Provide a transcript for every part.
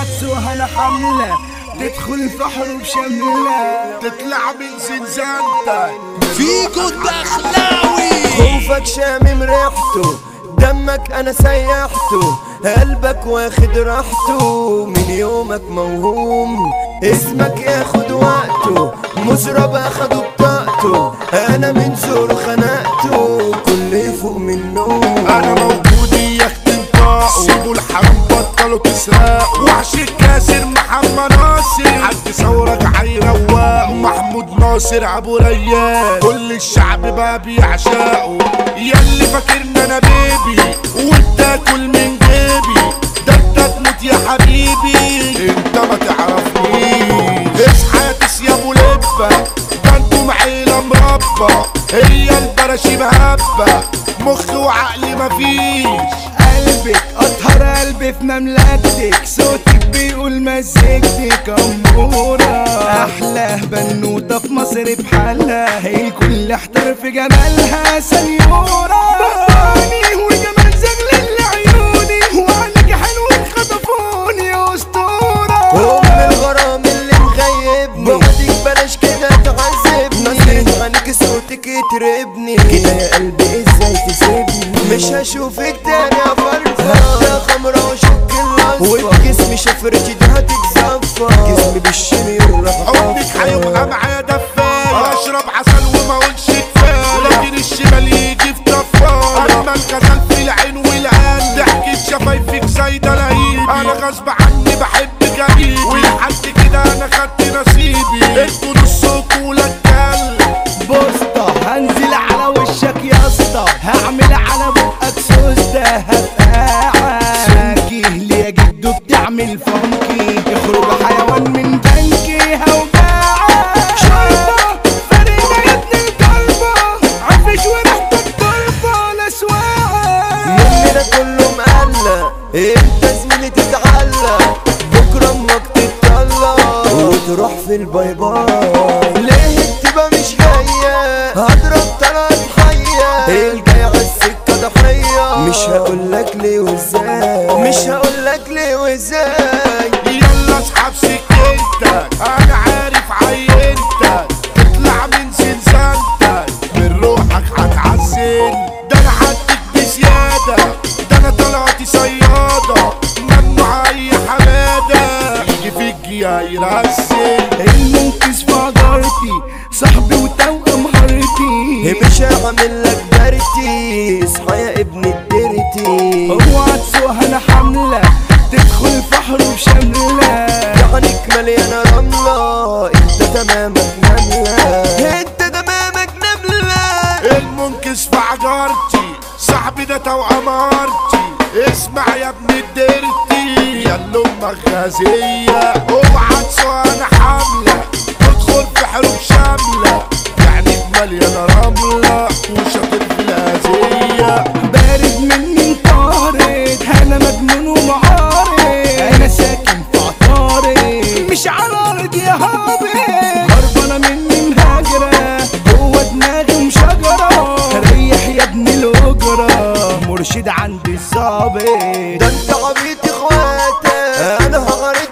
سوها انا حملة تدخل في حروب شاملة تطلع من زنزانتك فيكو الدخلاوي خوفك شامم ريحته دمك انا سيحته قلبك واخد راحته من يومك موهوم اسمك ياخد وقته مزرب اخده بطاقته انا من زور خنقته كل فوق منه انا موجود اياك تنطقوا سيبوا الحرام بطلوا تسرقوا وحش الكاسر محمد ناصر حد ثورك هيروقوا محمود ناصر ابو ريان كل الشعب بقى بيعشقه ياللي فاكرنا انا بيبي وبتاكل من جيبي ده انت تموت يا حبيبي انت ما تعرفنيش اصحى يا تس يا ابو لبه ده انتم عيله مربى هي البراشي مهبه مخ وعقل مفيش قلبك اطهر قلبي في مملكتك صوتك بيقول مزيكتك امورة احلى بنوتة في مصر بحالها الكل احتر في جمالها سنيورة بطاني وجمال زغل لعيوني وعنك حلو خطفوني يا اسطورة هو من الغرام اللي مغيبني بعدك بلاش كده تعذبني نصيحة عنك صوتك يتربني كده يا قلبي ازاي تسيبني مش هشوفك تاني يا فرفة هبدا خمرة وشك الاصفر وبجسمي شفرتي ده هتتزفر جسمي بالشمي يروح حبك هيبقى معايا دفاية اشرب عسل وما اقولش كفاية لكن الشمال يجي في طفاية اما الغزال في العين والقلب ضحكة شفايفك زي دلاهيبي انا غصب عني بحب جريبي ولحد كده انا خدت نصيبي انتوا نصكوا ولا الكلب بوسطة هنزل على وشك يا اسطى هعمل على بقك سوسته هفقعك ليه يا جدو بتعمل فانكي اخرج حيوان من بنكي هوجعك شربة فريدة يا ابن الكلبة عفش وريحتك ضربة لسواعك مننا كله مقلق انت زميلي تتعلق بكره امك تتطلق وتروح في الباي باي ليه التبقى مش جايه هضرب طلعت حيه الجاي على السكه ضحيه مش هقولك ليه وازاي مش هقولك ليه وازاي يلا اسحب سكينتك انا عارف عينتك تطلع من زنزانتك من روحك هتعزل ده انا حدك بزيادة ده انا طلعت صيادة ممنوع اي حمادة يجي فيك هيرسل المنقذ في عجرتي صاحبي وتوأم هرتي مش هعمل لك بارتي اصحى يا ابن الدرتي اوعى تسوقها انا حملة تدخل في حروب شاملة يعني مليانة رملة انت تمامك نملة انت تمامك نملة المنكس في عجارتي صاحبي ده توأم هارتي اسمع يا ابن الدرتي يا اللي امك غازية اوعى تسوى انا حاملة تدخل في حروب شاملة يعني مليانة رملة وشاطر في الهزية بارد مني انطارد انا مجنون ومعارض انا ساكن في عطارد مش على ارض يا هابط هربانه مني مهاجره جوه دماغي مشجره ريح يا ابن الاجره مرشد عندي الظابط ده انت عبيط اخواتك انا هغرت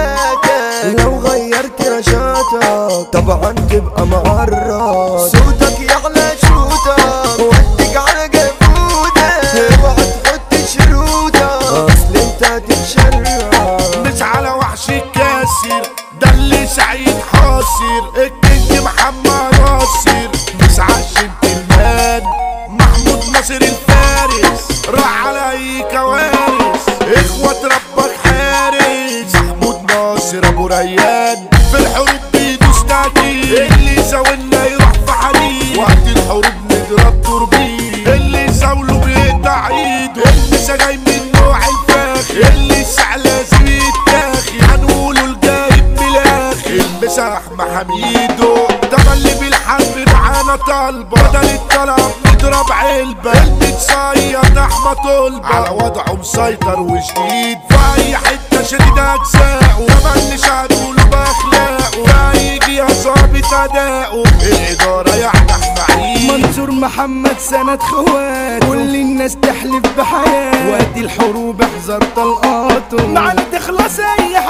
سبهاتك لو غيرت نشاطك طبعا تبقى معرض صوتك يعلى شوتك ودك على جبودك اوعى تحط شروطك اصل انت هتتشرد مش على وحش الكاسر ده اللي سعيد حاصر الكينج محمد ناصر مش عشان تلمان محمود ناصر الفارس راح على اي كوارث اخوة ربك حارس محمود ناصر ابو ريان في الحروب بيدوس تاكيد اللي زاولنا يروح في حديد وقت الحروب نضرب توربين اللي زاوله بيقطع ايده اللي جاي من نوع الفاخر اللي ساعة لازم يتاخد هنقوله الجايب بالاخر المساح محاميده ده اللي بالحرب معانا طالبة بدل الطلب نضرب علبة المتصيد احمى طلبة على وضعه مسيطر وشديد في اي حتة شديد اجزاءه ده اللي شهدوله باخلاقه فيجي يا ظابط اداؤه الادارة يعني احمى منصور محمد سند خوات كل الناس تحلف بحياة وقت الحروب احذر طلقاته معنا تخلص اي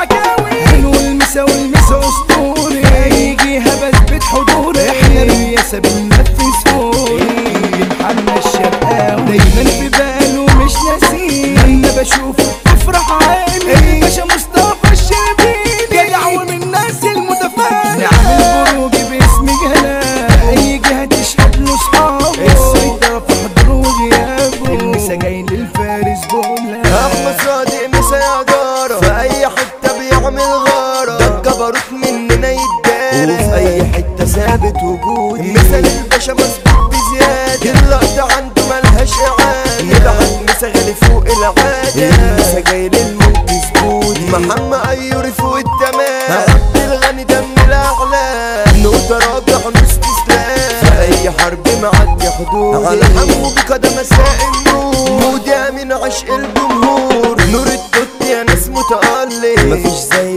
المكسب منفذ فوق محمد الشرقاوي دايما في باله مش ناسيه لما بشوفه تفرح عيني الباشا مصطفى الشربيني جدع ومن الناس المتفانة نعمل بروج باسم جلال اي جهة تشهد له صحابه السيطرة في حضره وغيابه المسا جاي للفارس بولا احمد صادق مسا يا جارة في اي حتة بيعمل غارة ده الجبروت مننا يتدارى وفي اي حتة ثابت وجودي مثل الباشا مسبوق بزيادة اللقطة عنده ملهاش اعادة نبعت مسا غالي فوق العادة المسا جاي للمنقذ بودي محمد ايوري فوق التمام عبد الغني ده من الاعلى نقطة راجع نص استسلام في اي حرب معدي حدود على حمو بكده مساء النور مودي من عشق الجمهور نور التوت يا ناس متألق مفيش زي